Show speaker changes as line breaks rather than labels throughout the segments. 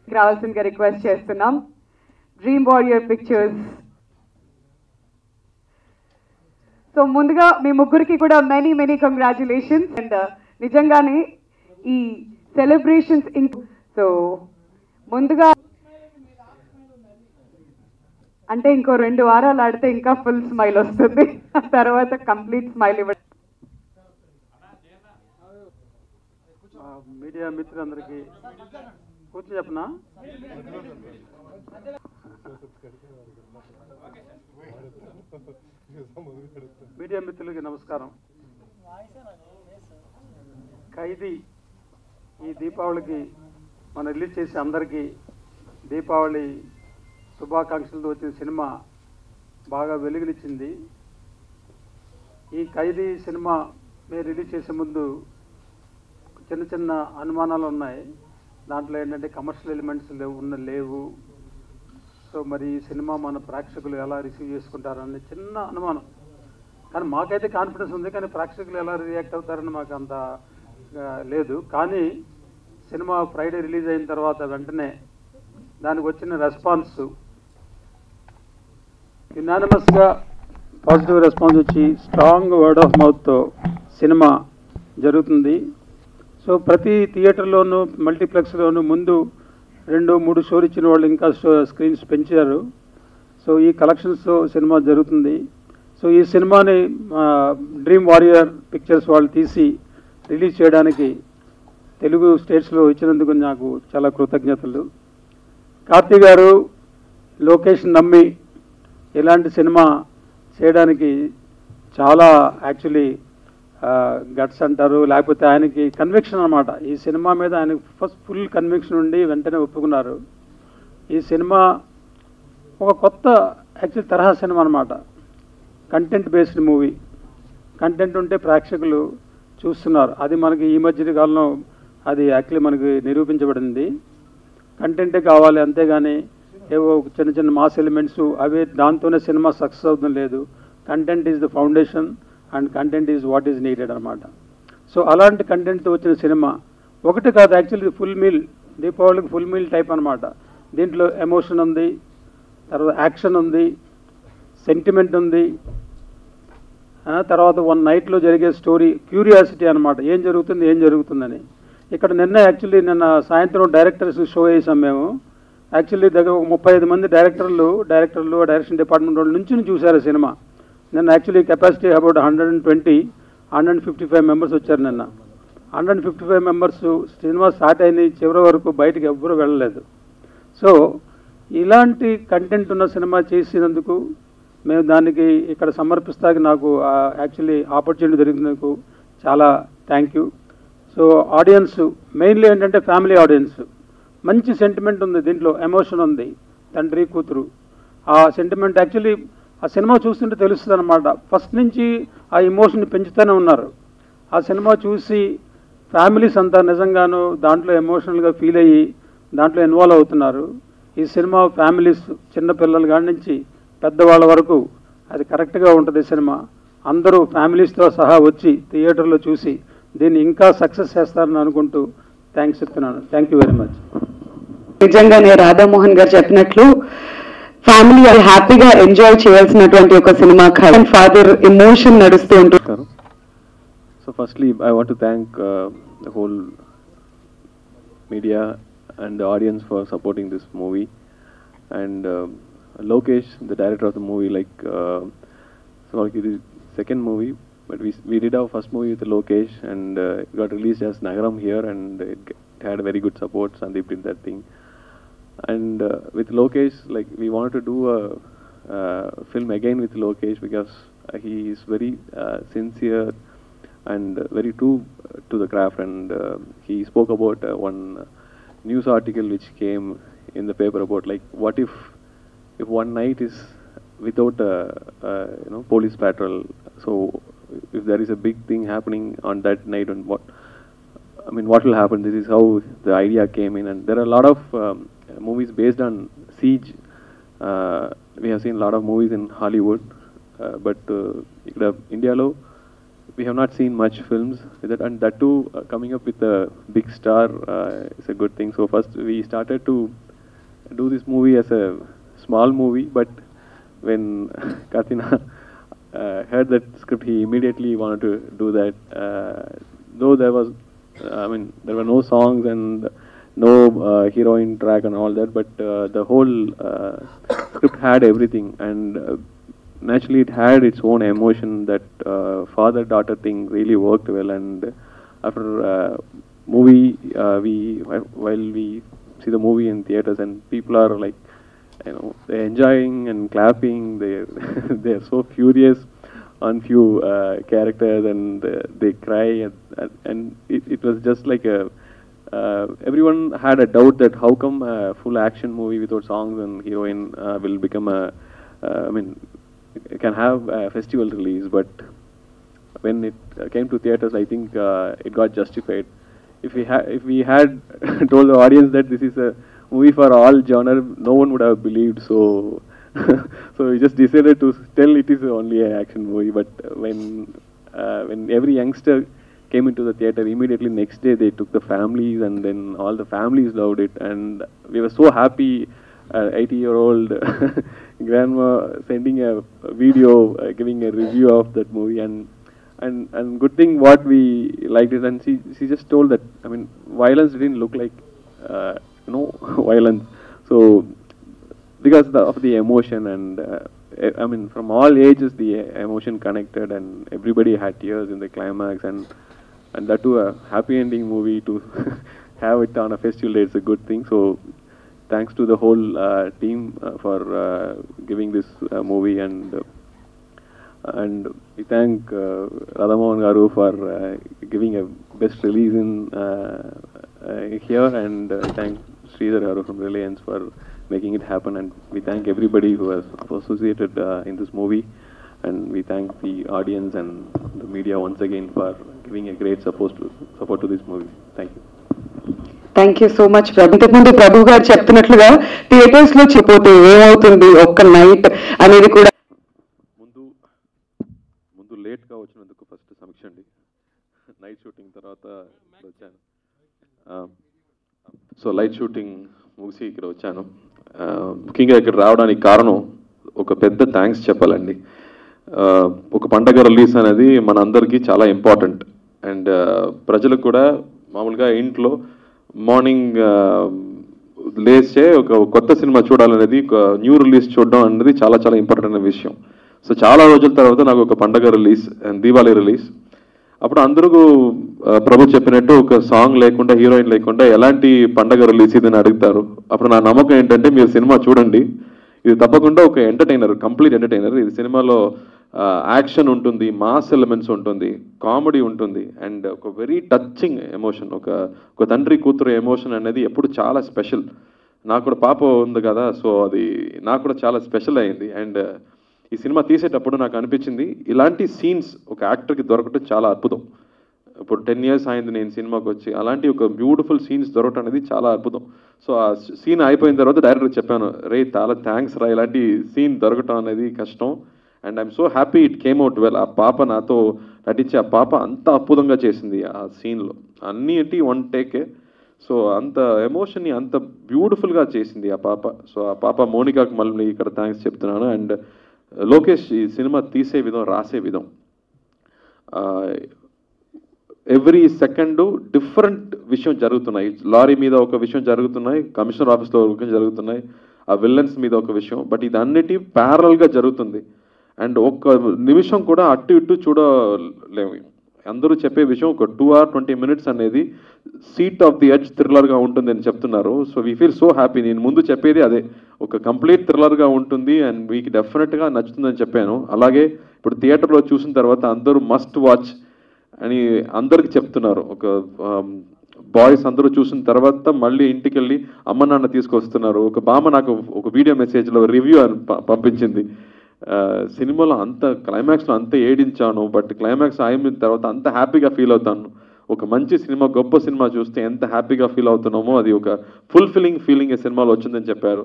రావాల్సిందిగా రిక్వెస్ట్ చేస్తున్నాం dream warrior pictures so ముందుగా మీ ముగ్గురికి కూడా మెనీ మెనీ కంగ్రాచులేషన్స్ అండ్ నిజంగానే ఈ సెలబ్రేషన్స్ ఇంక్ సో ముందుగా అంటే ఇంకో రెండు వారాలు ఆడితే ఇంకా ఫుల్ స్మైల్ వస్తుంది ఆ తర్వాత కంప్లీట్ స్మైల్ ఇవ్వడం
ఆ, మీడియా మిత్రులందరికీ కూర్చో చెప్పనా మీడియా మిత్రులకి నమస్కారం ఖైదీ ఈ దీపావళికి మనం రిలీజ్ చేసే అందరికీ దీపావళి శుభాకాంక్షలతో వచ్చిన సినిమా బాగా వెలుగునిచ్చింది ఈ ఖైదీ సినిమా మేము రిలీజ్ చేసే ముందు చిన్న చిన్న అనుమానాలు ఉన్నాయి దాంట్లో ఏంటంటే కమర్షియల్ ఎలిమెంట్స్ లేవు ఉన్న లేవు సో మరి ఈ సినిమా మన ప్రేక్షకులు ఎలా రిసీవ్ చేసుకుంటారని చిన్న అనుమానం కానీ మాకైతే కాన్ఫిడెన్స్ ఉంది కానీ ప్రేక్షకులు ఎలా రియాక్ట్ అవుతారని మాకు అంత ఆ, లేదు కానీ సినిమా ఫ్రైడే రిలీజ్ అయిన తర్వాత వెంటనే దానికి వచ్చిన రెస్పాన్స్ యునానిమస్గా పాజిటివ్ రెస్పాన్స్ వచ్చి స్ట్రాంగ్ వర్డ్ ఆఫ్ మౌత్తో సినిమా జరుగుతుంది సో ప్రతి థియేటర్లోనూ మల్టీప్లెక్స్లోనూ ముందు రెండు మూడు షోలు ఇచ్చిన వాళ్ళు ఇంకా షో స్క్రీన్స్ పెంచారు సో ఈ కలెక్షన్స్తో సినిమా జరుగుతుంది సో ఈ సినిమాని డ్రీమ్ వారియర్ పిక్చర్స్ వాళ్ళు తీసి రిలీజ్ చేయడానికి తెలుగు స్టేట్స్లో ఇచ్చినందుకు నాకు చాలా కృతజ్ఞతలు కార్తీ గారు లోకేష్ నమ్మి ఇలాంటి సినిమా చేయడానికి చాలా యాక్చువల్లీ గట్స్ అంటారు లేకపోతే ఆయనకి కన్విక్షన్ అనమాట ఈ సినిమా మీద ఆయనకి ఫస్ట్ ఫుల్ కన్విక్షన్ ఉండి వెంటనే ఒప్పుకున్నారు ఈ సినిమా ఒక కొత్త యాక్చువల్ తరహా సినిమా అనమాట కంటెంట్ బేస్డ్ మూవీ కంటెంట్ ఉంటే ప్రేక్షకులు చూస్తున్నారు అది మనకి ఈ మధ్య కాలంలో అది యాక్చువల్లీ మనకి నిరూపించబడింది కంటెంటే కావాలి అంతేగాని ఏవో చిన్న చిన్న మాస్ ఎలిమెంట్స్ అవే దాంతోనే సినిమా సక్సెస్ అవుతుంది లేదు content is the foundation and content is what is needed అనమాట సో అలాంటి కంటెంట్తో వచ్చిన సినిమా ఒకటి కాదు యాక్చువల్లీ ఫుల్ మీల్ దీపావళికి ఫుల్ మీల్ టైప్ అనమాట దీంట్లో ఎమోషన్ ఉంది తర్వాత యాక్షన్ ఉంది సెంటిమెంట్ ఉంది ఆ, తర్వాత వన్ నైట్లో జరిగే స్టోరీ క్యూరియాసిటీ అనమాట ఏం జరుగుతుంది ఏం జరుగుతుందని ఇక్కడ నిన్న యాక్చువల్లీ నిన్న సాయంత్రం డైరెక్టర్స్ షో వేసాం మేము యాక్చువల్లీ దగ్గర ఒక ముప్పై ఐదు మంది డైరెక్టర్లు డైరెక్టర్లు డైరెక్షన్ డిపార్ట్మెంట్ వాళ్ళు నుంచి చూశారు సినిమా నిన్న actually capacity about hundred and twenty hundred and fifty five members వచ్చారు నిన్న hundred and fifty five members cinema start అయింది చివరి వరకు బయటకు ఎవ్వరూ వెళ్ళలేదు సో ఇలాంటి కంటెంట్ ఉన్న సినిమా చేసినందుకు మేము దానికి ఇక్కడ సమర్పిస్తాకి నాకు యాక్చువల్లీ ఆపర్చునిటీ దొరికినందుకు చాలా thank you so audience mainly ఏంటంటే ఫ్యామిలీ ఆడియన్స్ మంచి సెంటిమెంట్ ఉంది దీంట్లో ఎమోషన్ ఉంది తండ్రి కూతురు ఆ సెంటిమెంట్ యాక్చువల్లీ ఆ సినిమా చూస్తుంటే తెలుస్తుంది అనమాట ఫస్ట్ నుంచి ఆ ఎమోషన్ పెంచుతూనే ఉన్నారు ఆ సినిమా చూసి ఫ్యామిలీస్ అంతా నిజంగాను దాంట్లో ఎమోషనల్గా ఫీల్ అయ్యి దాంట్లో ఇన్వాల్వ్ అవుతున్నారు ఈ సినిమా ఫ్యామిలీస్ చిన్న పిల్లల కాడి నుంచి పెద్దవాళ్ళ వరకు అది కరెక్ట్గా ఉంటుంది సినిమా అందరూ ఫ్యామిలీస్తో సహా వచ్చి థియేటర్లో చూసి దీన్ని ఇంకా సక్సెస్ చేస్తారని అనుకుంటూ థ్యాంక్స్ చెప్తున్నాను థ్యాంక్ యూ వెరీ మచ్
నిజంగానే రాధామోహన్ గారు చెప్పినట్లు ఫ్యామిలీ అది హ్యాపీగా ఎంజాయ్ చేయాల్సినటువంటి ఒక సినిమా ఫాదర్ ఎమోషన్ నడుస్తూ ఉంటుంది
Namaskaram. So firstly, I want to thank uh, the whole media and the audience for supporting this movie. And uh, Lokesh, the director of the movie, like, uh, so like it is second movie, but we we did our first movie with Lokesh and uh, it got released as Nagaram here and it, g- it had very good support. Sandeep did that thing. And uh, with Lokesh, like we wanted to do a uh, film again with Lokesh because uh, he is very uh, sincere and uh, very true uh, to the craft. And uh, he spoke about uh, one news article which came in the paper about like what if if one night is without a, a you know police patrol. So if there is a big thing happening on that night, and what I mean, what will happen? This is how the idea came in, and there are a lot of um, movies based on siege. Uh, we have seen a lot of movies in Hollywood, uh, but uh, ఇక్కడ ఇండియాలో we have not seen much films with that, and that too uh, coming up with a big star uh, is a good thing. So first we started to do this movie as a small movie, but when Katina uh, heard that script, he immediately wanted to do that. Uh, though there was, I mean, there were no songs and no uh, heroine track and all that, but uh, the whole uh, script had everything, and uh, naturally it had its own emotion. That uh, father-daughter thing really worked well, and after uh, movie, uh, we while we see the movie in theaters, and people are like you know they're enjoying and clapping they they're so furious on few uh, characters and uh, they cry and, and, and it, it was just like a uh, everyone had a doubt that how come a full action movie without songs and heroine uh, will become a uh, I mean it can have a festival release but when it uh, came to theaters I think uh, it got justified if we had if we had told the audience that this is a movie for all genre, no one would have believed. So, so we just decided to tell it is only an action movie. But when uh, when every youngster came into the theater, immediately next day they took the families, and then all the families loved it, and we were so happy. Uh, 80 year old grandma sending a, a video, uh, giving a review of that movie, and and and good thing what we liked it, and she she just told that I mean violence didn't look like uh, you know violence, so because the, of the emotion and uh, e- I mean from all ages the emotion connected and everybody had tears in the climax and and that too a happy ending movie to have it on a festival day it's a good thing so thanks to the whole uh, team uh, for uh, giving this uh, movie and uh, and we thank uh, Radhamohan Garu for uh, giving a best release in uh, uh, here and uh, thank Sridhar Garu from Reliance for making it happen and we thank everybody who was associated uh, in this movie and we thank the audience and the media once again for giving a great support to, support to this movie. Thank you.
Thank you so much Prabhu ఇంతకుముందు ప్రభు గారు చెప్తున్నట్లుగా theatres లో చెప్పితే ఏమవుతుంది ఒక్క night అనేది కూడా
ముందు ముందు లేట్గా వచ్చినందుకు ఫస్ట్ సమీక్ష అండి నైట్ షూటింగ్ తర్వాత ఇక్కడ వచ్చాను సో లైట్ షూటింగ్ ముగిసి ఇక్కడ వచ్చాను ఆ, ముఖ్యంగా ఇక్కడ రావడానికి కారణం ఒక పెద్ద థ్యాంక్స్ చెప్పాలండి ఆ, ఒక పండగ రిలీజ్ అనేది మనందరికీ చాలా ఇంపార్టెంట్ అండ్ ప్రజలకు కూడా మామూలుగా ఇంట్లో మార్నింగ్ లేచే ఒక కొత్త సినిమా చూడాలనేది ఒక న్యూ రిలీజ్ చూడడం అనేది చాలా చాలా ఇంపార్టెంట్ అనే విషయం సో చాలా రోజుల తర్వాత నాకు ఒక పండగ రిలీజ్ అండ్ దీవాళీ రిలీజ్ అప్పుడు అందరూ ఆ, ప్రభు చెప్పినట్టు ఒక సాంగ్ లేకుండా హీరోయిన్ లేకుండా ఎలాంటి పండగ రిలీజ్ ఇది అని అడుగుతారు అప్పుడు నా నమ్మకం ఏంటంటే మీరు సినిమా చూడండి ఇది తప్పకుండా ఒక ఎంటర్టైనర్ కంప్లీట్ ఎంటర్టైనర్ ఇది సినిమాలో యాక్షన్ ఉంటుంది మాస్ ఎలిమెంట్స్ ఉంటుంది కామెడీ ఉంటుంది అండ్ ఒక వెరీ టచింగ్ ఎమోషన్ ఒక ఒక తండ్రి కూతురు ఎమోషన్ అనేది ఎప్పుడు చాలా స్పెషల్ నాకు కూడా పాప ఉంది కదా సో అది నాకు కూడా చాలా స్పెషల్ అయింది అండ్ ఈ సినిమా తీసేటప్పుడు నాకు అనిపించింది ఇలాంటి సీన్స్ ఒక యాక్టర్కి దొరకటం చాలా అద్భుతం ఇప్పుడు టెన్ ఇయర్స్ అయింది నేను సినిమాకి వచ్చి అలాంటి ఒక బ్యూటిఫుల్ సీన్స్ దొరకటం అనేది చాలా అద్భుతం సో ఆ సీన్ అయిపోయిన తర్వాత డైరెక్టర్ చెప్పాను రే చాలా థ్యాంక్స్ రా ఇలాంటి సీన్ దొరకటం అనేది కష్టం and I'm so happy it came out well ఆ పాప నాతో నటించి ఆ పాప అంత అద్భుతంగా చేసింది ఆ సీన్లో అన్నీ ఏంటి వన్ టేకే సో అంత ఎమోషన్ని అంత బ్యూటిఫుల్గా చేసింది ఆ పాప సో ఆ పాప మోనికాకు మళ్ళీ ఇక్కడ థ్యాంక్స్ చెప్తున్నాను అండ్ లోకేష్ ఈ సినిమా తీసే విధం రాసే విధం ఎవ్రీ సెకండ్ డిఫరెంట్ విషయం జరుగుతున్నాయి లారీ మీద ఒక విషయం జరుగుతున్నాయి కమిషనర్ ఆఫీస్లో ఒక విషయం జరుగుతున్నాయి ఆ విల్లన్స్ మీద ఒక విషయం బట్ ఇది అన్నిటి ప్యారల్గా జరుగుతుంది అండ్ ఒక్క నిమిషం కూడా అటు ఇటు చూడలేము అందరూ చెప్పే విషయం ఒక టూ ఆర్ ట్వంటీ మినిట్స్ అనేది సీట్ ఆఫ్ ది ఎడ్జ్ థ్రిల్లర్గా ఉంటుంది అని చెప్తున్నారు so we feel so happy నేను ముందు చెప్పేది అదే ఒక కంప్లీట్ థ్రిల్లర్గా ఉంటుంది అండ్ మీకు డెఫినెట్గా నచ్చుతుందని చెప్పాను అలాగే ఇప్పుడు థియేటర్లో చూసిన తర్వాత అందరూ మస్ట్ వాచ్ అని అందరికి చెప్తున్నారు ఒక బాయ్స్ అందరూ చూసిన తర్వాత మళ్ళీ ఇంటికి వెళ్ళి అమ్మ నాన్న తీసుకొస్తున్నారు ఒక బామ్మ నాకు ఒక వీడియో మెసేజ్లో రివ్యూ అని ప- పంపించింది ఆ, సినిమాలో అంత క్లైమాక్స్లో అంత ఏడించాను బట్ క్లైమాక్స్ అయిన తర్వాత అంత హ్యాపీగా ఫీల్ అవుతాను ఒక మంచి సినిమా గొప్ప సినిమా చూస్తే ఎంత హ్యాపీగా ఫీల్ అవుతున్నామో అది ఒక ఫుల్ఫిల్లింగ్ ఫీలింగ్ ఈ సినిమాలో వచ్చిందని చెప్పారు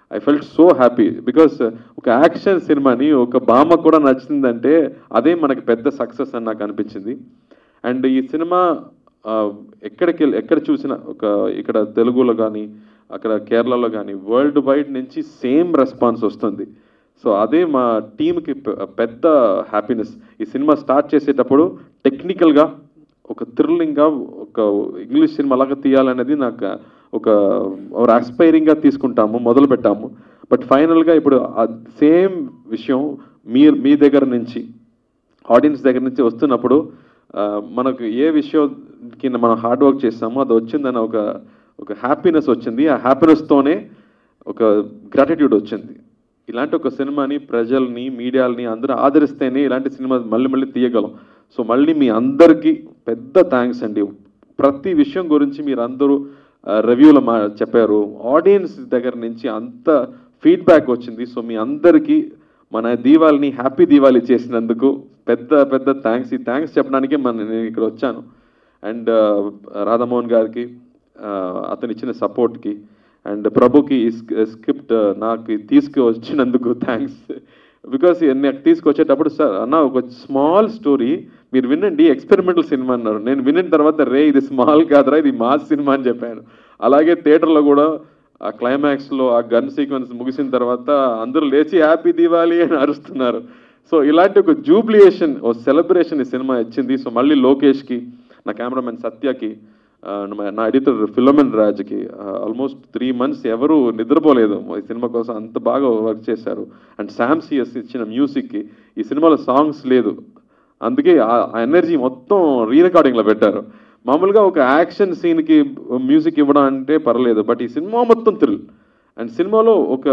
I felt so happy because ఒక యాక్షన్ సినిమాని ఒక బామ్మ కూడా నచ్చిందంటే అదే మనకి పెద్ద సక్సెస్ అని నాకు అనిపించింది అండ్ ఈ సినిమా ఆ, ఎక్కడికి వెళ్ళి ఎక్కడ చూసినా ఒక ఇక్కడ తెలుగులో కానీ అక్కడ కేరళలో కానీ వరల్డ్ వైడ్ నుంచి సేమ్ రెస్పాన్స్ వస్తుంది సో అదే మా టీంకి పెద్ద హ్యాపీనెస్ ఈ సినిమా స్టార్ట్ చేసేటప్పుడు టెక్నికల్గా ఒక థ్రిల్లింగ్గా ఒక ఇంగ్లీష్ సినిమా లాగా తీయాలనేది నాకు ఒక ఒక ఆస్పైరింగ్గా తీసుకుంటాము మొదలు పెట్టాము బట్ ఫైనల్గా ఇప్పుడు సేమ్ విషయం మీ మీ దగ్గర నుంచి ఆడియన్స్ దగ్గర నుంచి వస్తున్నప్పుడు ఆ, మనకు ఏ విషయం కింద మనం హార్డ్ వర్క్ చేస్తామో అది వచ్చిందని ఒక ఒక హ్యాపీనెస్ వచ్చింది ఆ హ్యాపీనెస్తోనే ఒక గ్రాటిట్యూడ్ వచ్చింది ఇలాంటి ఒక సినిమాని ప్రజల్ని మీడియాలని అందరూ ఆదరిస్తేనే ఇలాంటి సినిమా మళ్ళీ మళ్ళీ తీయగలం సో మళ్ళీ మీ అందరికీ పెద్ద థ్యాంక్స్ అండి ప్రతి విషయం గురించి మీరు అందరూ రివ్యూలో మా చెప్పారు ఆడియన్స్ దగ్గర నుంచి అంత ఫీడ్బ్యాక్ వచ్చింది సో మీ అందరికీ మన దీవాళిని హ్యాపీ దీవాళి చేసినందుకు పెద్ద పెద్ద థ్యాంక్స్ ఈ థ్యాంక్స్ చెప్పడానికే మన నేను ఇక్కడ వచ్చాను అండ్ రాధామోహన్ గారికి ఆ, అతను ఇచ్చిన సపోర్ట్కి అండ్ ప్రభుకి ఈ స్క్రిప్ట్ నాకు తీసుకు వచ్చినందుకు థ్యాంక్స్ బికాస్ నాకు తీసుకొచ్చేటప్పుడు సార్ అన్న ఒక స్మాల్ స్టోరీ మీరు వినండి ఎక్స్పెరిమెంటల్ సినిమా అన్నారు నేను విన్న తర్వాత రే ఇది స్మాల్ కాదురా ఇది మాస్ సినిమా అని చెప్పాను అలాగే థియేటర్లో కూడా ఆ క్లైమాక్స్లో ఆ గన్ సీక్వెన్స్ ముగిసిన తర్వాత అందరూ లేచి హ్యాపీ దివాలి అని అరుస్తున్నారు సో ఇలాంటి ఒక జూబ్లియేషన్ ఓ సెలబ్రేషన్ ఈ సినిమా ఇచ్చింది సో మళ్ళీ లోకేష్కి నా కెమెరామెన్ సత్యకి ఆ, నా- నా ఎడిటర్ ఫిలోమెన్ రాజ్కి ఆల్మోస్ట్ త్రీ మంత్స్ ఎవరు నిద్రపోలేదు ఈ సినిమా కోసం అంత బాగా వర్క్ చేశారు అండ్ శామ్ సిఎస్ ఇచ్చిన మ్యూజిక్కి ఈ సినిమాలో సాంగ్స్ లేదు అందుకే ఆ ఎనర్జీ మొత్తం రీ రికార్డింగ్లో పెట్టారు మామూలుగా ఒక యాక్షన్ సీన్కి మ్యూజిక్ ఇవ్వడం అంటే పర్లేదు బట్ ఈ సినిమా మొత్తం థ్రిల్ అండ్ సినిమాలో ఒక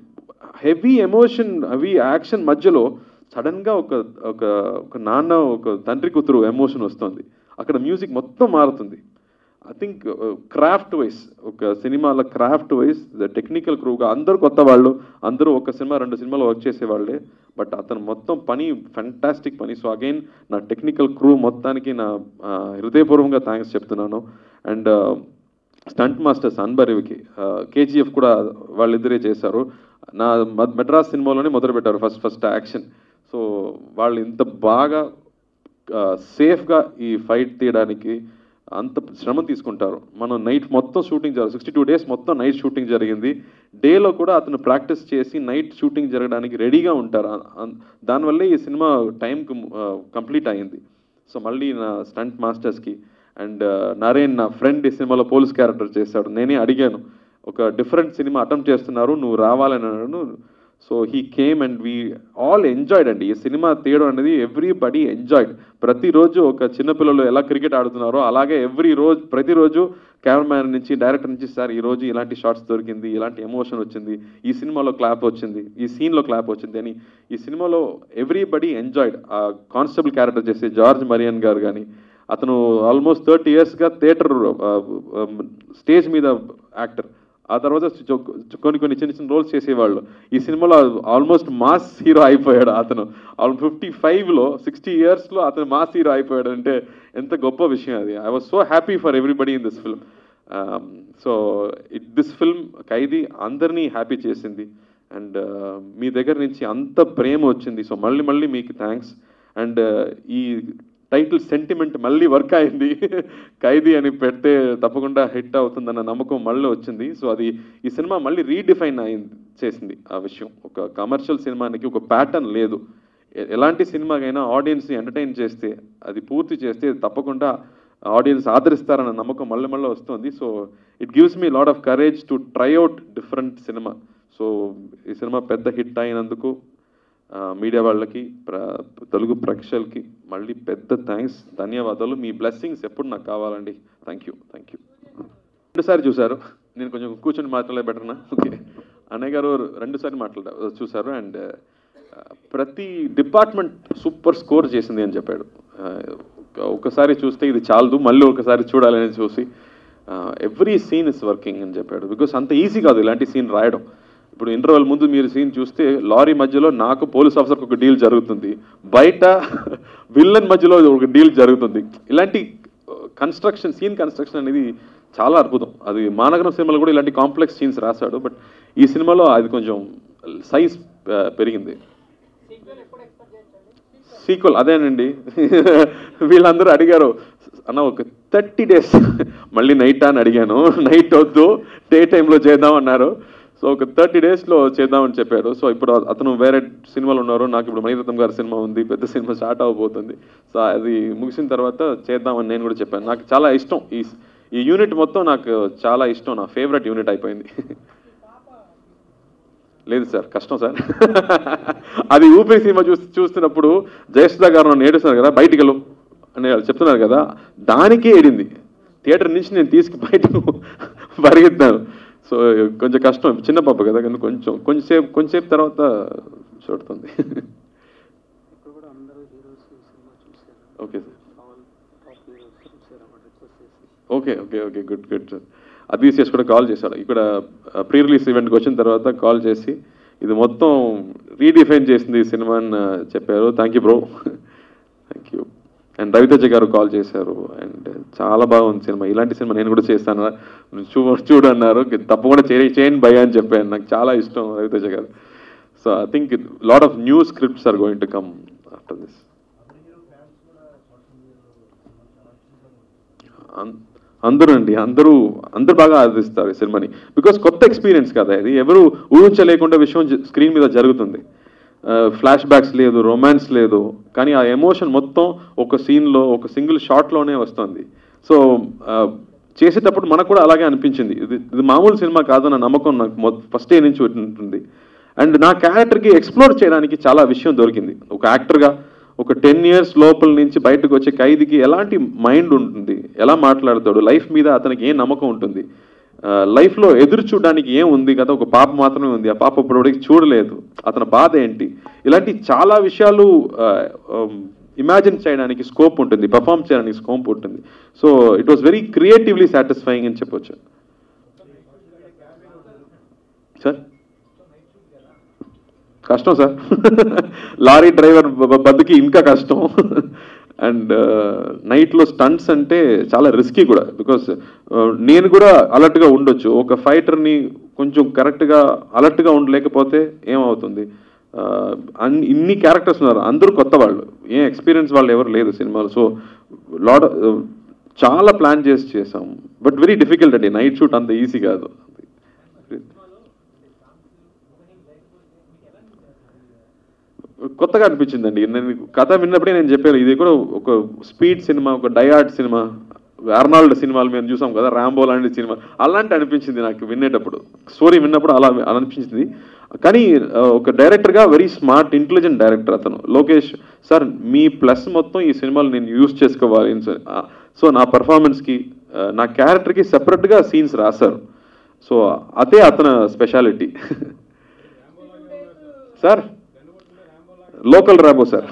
హెవీ ఎమోషన్ హెవీ యాక్షన్ మధ్యలో సడన్గా ఒక ఒక ఒక నాన్న ఒక తండ్రి కూతురు ఎమోషన్ వస్తుంది అక్కడ మ్యూజిక్ మొత్తం మారుతుంది ఐ థింక్ క్రాఫ్ట్ వైస్ ఒక సినిమాల క్రాఫ్ట్ వైస్ ద టెక్నికల్ క్రూగా అందరూ కొత్త వాళ్ళు అందరూ ఒక సినిమా రెండు సినిమాలు వర్క్ చేసేవాళ్ళే బట్ అతను మొత్తం పని ఫెంటాస్టిక్ పని సో అగైన్ నా టెక్నికల్ క్రూ మొత్తానికి నా ఆ, హృదయపూర్వకంగా థ్యాంక్స్ చెప్తున్నాను అండ్ స్టంట్ మాస్టర్స్ అన్బరివికి కేజీఎఫ్ కూడా వాళ్ళిద్దరే చేశారు నా మద్- మెడ్రాస్ సినిమాలోనే మొదలు పెట్టారు ఫస్ట్ ఫస్ట్ యాక్షన్ సో వాళ్ళు ఇంత బాగా సేఫ్గా ఈ ఫైట్ తీయడానికి అంత శ్రమ తీసుకుంటారు మనం నైట్ మొత్తం షూటింగ్ జరగదు సిక్స్టీ టూ డేస్ మొత్తం నైట్ షూటింగ్ జరిగింది డేలో కూడా అతను ప్రాక్టీస్ చేసి నైట్ షూటింగ్ జరగడానికి రెడీగా ఉంటారు అ- అ- దానివల్లే ఈ సినిమా టైంకి కంప్లీట్ అయింది సో మళ్ళీ నా స్టంట్ మాస్టర్స్కి అండ్ నరేన్ నా ఫ్రెండ్ ఈ సినిమాలో పోలీస్ క్యారెక్టర్ చేశాడు నేనే అడిగాను ఒక డిఫరెంట్ సినిమా అటెంప్ట్ చేస్తున్నారు నువ్వు రావాలని అన్నాడు so he came and we all enjoyed అండి ఈ సినిమా తీయడం అనేది ఎవ్రీబడి ఎంజాయ్డ్ ప్రతిరోజు ఒక చిన్నపిల్లలు ఎలా క్రికెట్ ఆడుతున్నారో అలాగే ఎవ్రీ రోజు ప్రతిరోజు కెమెరామ్యాన్ నుంచి డైరెక్టర్ నుంచి సార్ ఈ రోజు ఇలాంటి షార్ట్స్ దొరికింది ఇలాంటి ఎమోషన్ వచ్చింది ఈ సినిమాలో క్లాప్ వచ్చింది ఈ సీన్లో క్లాప్ వచ్చింది అని ఈ సినిమాలో ఎవ్రీబడి ఎంజాయ్డ్ ఆ కానిస్టేబుల్ క్యారెక్టర్ చేసే జార్జ్ మరియన్ గారు కానీ అతను ఆల్మోస్ట్ థర్టీ ఇయర్స్గా థియేటర్ స్టేజ్ మీద యాక్టర్ ఆ తర్వాత చొ- చొ- కొన్ని కొన్ని చిన్న చిన్న రోల్స్ చేసేవాళ్ళు ఈ సినిమాలో ఆల్మోస్ట్ మాస్ హీరో అయిపోయాడు అతను ఫిఫ్టీ ఫైవ్లో సిక్స్టీ ఇయర్స్లో అతను మాస్ హీరో అయిపోయాడు అంటే ఎంత గొప్ప విషయం అది I was so happy for everybody in this film so it this film Khaidi అందరినీ హ్యాపీ చేసింది అండ్ మీ దగ్గర నుంచి అంత ప్రేమ వచ్చింది సో మళ్ళీ మళ్ళీ మీకు థ్యాంక్స్ అండ్ ఈ టైటిల్ సెంటిమెంట్ మళ్ళీ వర్క్ అయింది ఖైదీ అని పెడితే తప్పకుండా హిట్ అవుతుందన్న నమ్మకం మళ్ళీ వచ్చింది సో అది ఈ సినిమా మళ్ళీ రీడిఫైన్ అయింది చేసింది ఆ విషయం ఒక కమర్షియల్ సినిమానికి ఒక ప్యాటర్న్ లేదు ఎ- ఎలాంటి సినిమాకైనా ఆడియన్స్ని ఎంటర్టైన్ చేస్తే అది పూర్తి చేస్తే తప్పకుండా ఆడియన్స్ ఆదరిస్తారన్న నమ్మకం మళ్ళీ మళ్ళీ వస్తుంది so it gives me lot of courage to try out different cinema so ఈ సినిమా పెద్ద హిట్ అయినందుకు ఆ, మీడియా వాళ్ళకి ప్ర తెలుగు ప్రేక్షకులకి మళ్ళీ పెద్ద థ్యాంక్స్ ధన్యవాదాలు మీ బ్లెస్సింగ్స్ ఎప్పుడు నాకు కావాలండి థ్యాంక్ యూ థ్యాంక్ యూ రెండుసారి చూశారు నేను కొంచెం కూర్చొని మాట్లాడే బెటర్నా ఓకే అన్నయ్య గారు రెండుసారి మాట్లాడ చూశారు అండ్ ప్రతి డిపార్ట్మెంట్ సూపర్ స్కోర్ చేసింది అని చెప్పాడు ఆ, ఒక- ఒకసారి చూస్తే ఇది చాలదు మళ్ళీ ఒకసారి చూడాలని చూసి ఎవ్రీ సీన్ ఇస్ వర్కింగ్ అని చెప్పాడు బికాస్ అంత ఈజీ కాదు ఇలాంటి సీన్ రాయడం ఇప్పుడు ఇంటర్వెల్ ముందు మీరు సీన్ చూస్తే లారీ మధ్యలో నాకు పోలీస్ ఆఫీసర్కి ఒక డీల్ జరుగుతుంది బయట విల్లన్ మధ్యలో ఒక డీల్ జరుగుతుంది ఇలాంటి కన్స్ట్రక్షన్ సీన్ కన్స్ట్రక్షన్ అనేది చాలా అద్భుతం అది మానగరం సినిమాలో కూడా ఇలాంటి కాంప్లెక్స్ సీన్స్ రాశాడు బట్ ఈ సినిమాలో అది కొంచెం సైజ్ పెరిగింది సీక్వల్ అదేనండి వీళ్ళందరూ అడిగారు అన్న ఒక థర్టీ డేస్ మళ్ళీ నైట్ అని అడిగాను నైట్ వద్దు డే టైంలో చేద్దాం అన్నారు సో ఒక థర్టీ డేస్లో చేద్దామని చెప్పారు సో ఇప్పుడు అతను వేరే సినిమాలు ఉన్నారు నాకు ఇప్పుడు మణిరత్నం గారి సినిమా ఉంది పెద్ద సినిమా స్టార్ట్ అవబోతుంది సో అది ముగిసిన తర్వాత చేద్దామని నేను కూడా చెప్పాను నాకు చాలా ఇష్టం ఈ ఈ యూనిట్ మొత్తం నాకు చాలా ఇష్టం నా ఫేవరెట్ యూనిట్ అయిపోయింది లేదు సార్ కష్టం సార్ అది ఊపిరి సినిమా చూసి చూస్తున్నప్పుడు జయసుధా గారు నన్ను ఏడుస్తున్నారు కదా బయటికి వెళ్ళు అని వాళ్ళు చెప్తున్నారు కదా దానికే ఏడింది థియేటర్ నుంచి నేను తీసుకు బయటకు పరిగెత్తాను సో కొంచెం కష్టం చిన్న పాప కదా కానీ కొంచెం కొంచెంసేపు కొంచెంసేపు తర్వాత చూడుతుంది
ఇప్పుడు కూడా అందరూ హీరోస్ సినిమా చూశారు
okay sir
all top heroes చూశారు అన్నమాట రిక్వెస్ట్ చేసి
okay okay okay good good sir అది చేసి కూడా కాల్ చేశాడు ఇక్కడ ప్రీ రిలీజ్ ఈవెంట్కి వచ్చిన తర్వాత కాల్ చేసి ఇది మొత్తం రీడిఫైన్ చేసింది ఈ సినిమా అని చెప్పారు thank you bro thank you and Raviteja గారు కాల్ చేశారు అండ్ చాలా బాగుంది సినిమా ఇలాంటి సినిమా నేను కూడా చేస్తాను చూ చూడు అన్నారు తప్పకుండా చే చేయండి భయ అని చెప్పాను నాకు చాలా ఇష్టం రవితేజ గారు so I think lot of new scripts are going to come after this అం- అందరూ అండి అందరూ అందరూ బాగా ఆదరిస్తారు ఈ సినిమాని బికాస్ కొత్త ఎక్స్పీరియన్స్ కదా ఇది ఎవరు ఊహించలేకుండా విషయం స్క్రీన్ మీద జరుగుతుంది ఫ్లాష్ బ్యాక్స్ లేదు రొమాన్స్ లేదు కానీ ఆ ఎమోషన్ మొత్తం ఒక సీన్లో ఒక సింగిల్ షాట్లోనే వస్తుంది సో చేసేటప్పుడు మనకు కూడా అలాగే అనిపించింది ఇది ఇది మామూలు సినిమా కాదన్న నమ్మకం నాకు ఫస్ట్ డే నుంచి ఉంటుంది అండ్ నా క్యారెక్టర్కి ఎక్స్ప్లోర్ చేయడానికి చాలా విషయం దొరికింది ఒక యాక్టర్గా ఒక టెన్ ఇయర్స్ లోపల నుంచి బయటకు వచ్చే ఖైదీకి ఎలాంటి మైండ్ ఉంటుంది ఎలా మాట్లాడతాడు లైఫ్ మీద అతనికి ఏం నమ్మకం ఉంటుంది ఆ, లైఫ్లో ఎదురు చూడడానికి ఏం ఉంది కదా ఒక పాప మాత్రమే ఉంది ఆ పాప ఇప్పటివరకు చూడలేదు అతని బాధ ఏంటి ఇలాంటి చాలా విషయాలు ఇమాజిన్ చేయడానికి స్కోప్ ఉంటుంది పర్ఫామ్ చేయడానికి స్కోప్ ఉంటుంది so it was very creatively satisfying అని చెప్పొచ్చు సార్ కష్టం సార్ లారీ డ్రైవర్ బ- బతుకి ఇంకా కష్టం అండ్ నైట్లో స్టంట్స్ అంటే చాలా రిస్కీ కూడా బికాస్ నేను కూడా అలర్ట్గా ఉండొచ్చు ఒక ఫైటర్ని కొంచెం కరెక్ట్గా అలర్ట్గా ఉండలేకపోతే ఏమవుతుంది ఆ, అన్ని ఇన్ని క్యారెక్టర్స్ ఉన్నారు అందరూ కొత్త వాళ్ళు ఏం ఎక్స్పీరియన్స్ వాళ్ళు ఎవరు లేదు సినిమాలో సో లాట్ చాలా ప్లాన్ చేసి చేసాం బట్ వెరీ డిఫికల్ట్ అండి నైట్ షూట్ అంత ఈజీ కాదు కొత్తగా అనిపించిందండి నేను కథ విన్నప్పుడే నేను చెప్పాను ఇది కూడా ఒక స్పీడ్ సినిమా ఒక డయాడ్ సినిమా అర్నాల్డ్ సినిమాలు మేము చూసాం కదా రాంబో లాంటి సినిమా అలాంటి అనిపించింది నాకు వినేటప్పుడు స్టోరీ విన్నప్పుడు అలా అనిపించింది కానీ ఆ, ఒక డైరెక్టర్గా వెరీ స్మార్ట్ ఇంటెలిజెంట్ డైరెక్టర్ అతను లోకేష్ సార్ మీ ప్లస్ మొత్తం ఈ సినిమాలు నేను యూజ్ చేసుకోవాలి సో నా పర్ఫార్మెన్స్కి నా క్యారెక్టర్కి సెపరేట్గా సీన్స్ రాశారు సో అదే అతని స్పెషాలిటీ సార్ లోకల్ రాబో సార్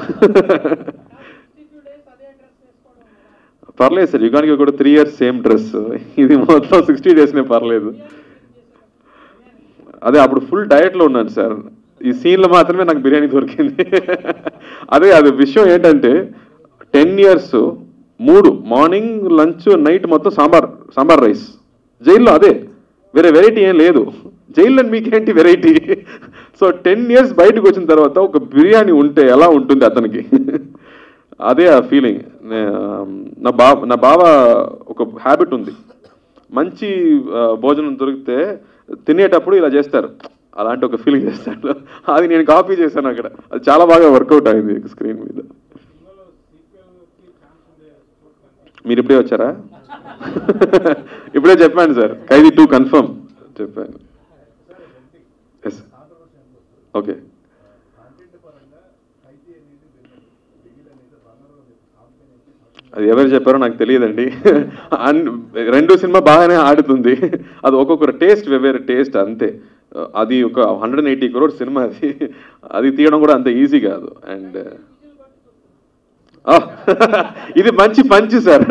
పర్లేదు సార్ యుగానికి కూడా త్రీ ఇయర్స్ సేమ్ డ్రెస్ ఇది మొత్తం సిక్స్టీ డేస్నే పర్లేదు అదే అప్పుడు ఫుల్ డయట్లో ఉన్నాను సార్ ఈ సీన్లో మాత్రమే నాకు బిర్యానీ దొరికింది అదే అది విషయం ఏంటంటే టెన్ ఇయర్స్ మూడు మార్నింగ్ లంచ్ నైట్ మొత్తం సాంబార్ సాంబార్ రైస్ జైల్లో అదే వేరే వెరైటీ ఏం లేదు జైల్లో మీకేంటి వెరైటీ సో టెన్ ఇయర్స్ బయటకు వచ్చిన తర్వాత ఒక బిర్యానీ ఉంటే ఎలా ఉంటుంది అతనికి అదే ఆ ఫీలింగ్ నా బా నా బావ ఒక హ్యాబిట్ ఉంది మంచి ఆ, భోజనం దొరికితే తినేటప్పుడు ఇలా చేస్తారు అలాంటి ఒక ఫీలింగ్ చేస్తాడు అది నేను కాపీ చేశాను అక్కడ అది చాలా బాగా వర్కౌట్ అయింది స్క్రీన్ మీద మీరు ఇప్పుడే వచ్చారా ఇప్పుడే చెప్పాను సార్ ఖైదీ టూ కన్ఫర్మ్ చెప్పాను ఎస్ ఓకే అది ఎవరు చెప్పారో నాకు తెలియదండి అన్- రెండు సినిమా బాగానే ఆడుతుంది అది ఒక్కొక్కరు టేస్ట్ వెవ్వేరు టేస్ట్ అంతే అది ఒక హండ్రెడ్ ఎయిటీ క్రోర్ సినిమా అది అది తీయడం కూడా అంత ఈజీ కాదు అండ్ ఇది మంచి పంచి సార్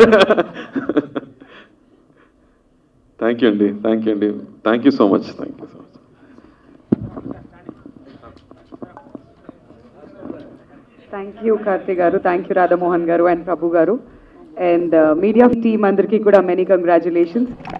థ్యాంక్ యూ అండి థ్యాంక్ యూ అండి thank you so much thank you so much
thank you Karthi గారు థ్యాంక్ యూ రాధామోహన్ గారు అండ్ ప్రభు గారు అండ్ మీడియా టీమ్ అందరికీ కూడా మెనీ కంగ్రాచులేషన్స్